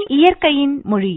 இயற்கையின் மொழி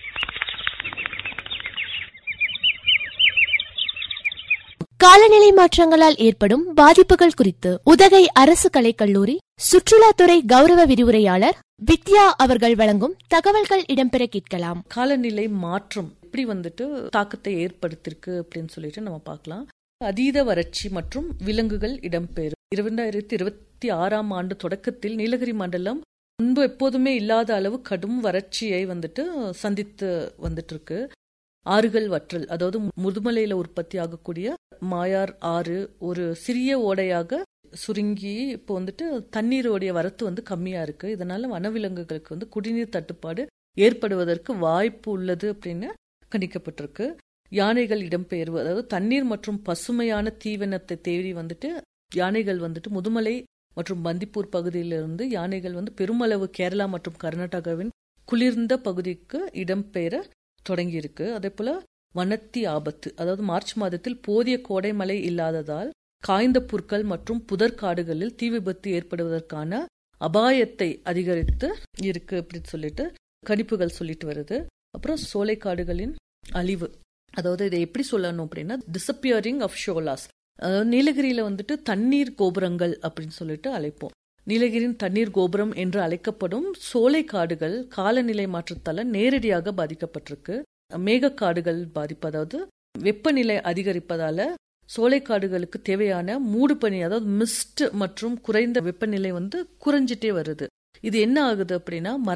காலநிலை மாற்றங்களால் ஏற்படும் பாதிப்புகள் குறித்து உதகை அரசு கலைக்கல்லூரி சுற்றுலாத்துறை கௌரவ விரிவுரையாளர் வித்யா அவர்கள் வழங்கும் தகவல்கள் இடம்பெற கேட்கலாம் காலநிலை மாற்றம் எப்படி வந்துட்டு தாக்கத்தை ஏற்படுத்திருக்கு அப்படின்னு சொல்லிட்டு நம்ம பார்க்கலாம் அதீத வறட்சி மற்றும் விலங்குகள் இடம்பெறும் இரண்டாயிரத்தி இருபத்தி ஆறாம் ஆண்டு தொடக்கத்தில் நீலகிரி மண்டலம் முன்பு எப்போதுமே இல்லாத அளவு கடும் வறட்சியை வந்துட்டு சந்தித்து வந்துட்டு இருக்கு ஆறுகள் வற்றல் அதாவது முதுமலையில உற்பத்தி ஆகக்கூடிய மாயார் ஆறு ஒரு சிறிய ஓடையாக சுருங்கி இப்போ வந்துட்டு தண்ணீருடைய வரத்து வந்து கம்மியா இருக்கு இதனால வனவிலங்குகளுக்கு வந்து குடிநீர் தட்டுப்பாடு ஏற்படுவதற்கு வாய்ப்பு உள்ளது அப்படின்னு கணிக்கப்பட்டிருக்கு யானைகள் இடம்பெயர்வு அதாவது தண்ணீர் மற்றும் பசுமையான தீவனத்தை தேடி வந்துட்டு யானைகள் வந்துட்டு முதுமலை மற்றும் பந்திப்பூர் பகுதியிலிருந்து யானைகள் வந்து பெருமளவு கேரளா மற்றும் கர்நாடகாவின் குளிர்ந்த பகுதிக்கு இடம்பெயர தொடங்கியிருக்கு அதே போல வனத்தி ஆபத்து அதாவது மார்ச் மாதத்தில் போதிய கோடை மழை இல்லாததால் காய்ந்த புற்கள் மற்றும் புதற்காடுகளில் தீ விபத்து ஏற்படுவதற்கான அபாயத்தை அதிகரித்து இருக்கு அப்படின்னு சொல்லிட்டு கணிப்புகள் சொல்லிட்டு வருது அப்புறம் சோலைக்காடுகளின் அழிவு அதாவது இதை எப்படி சொல்லணும் அப்படின்னா டிசப்பியரிங் ஆஃப் ஷோலாஸ் அதாவது நீலகிரியில வந்துட்டு தண்ணீர் கோபுரங்கள் அப்படின்னு சொல்லிட்டு அழைப்போம் நீலகிரியின் தண்ணீர் கோபுரம் என்று அழைக்கப்படும் சோலை காடுகள் காலநிலை மாற்றத்தால நேரடியாக பாதிக்கப்பட்டிருக்கு மேகக்காடுகள் பாதிப்பு அதாவது வெப்பநிலை அதிகரிப்பதால சோலைக்காடுகளுக்கு தேவையான மூடுபனி அதாவது மிஸ்ட் மற்றும் குறைந்த வெப்பநிலை வந்து குறைஞ்சிட்டே வருது இது என்ன ஆகுது அப்படின்னா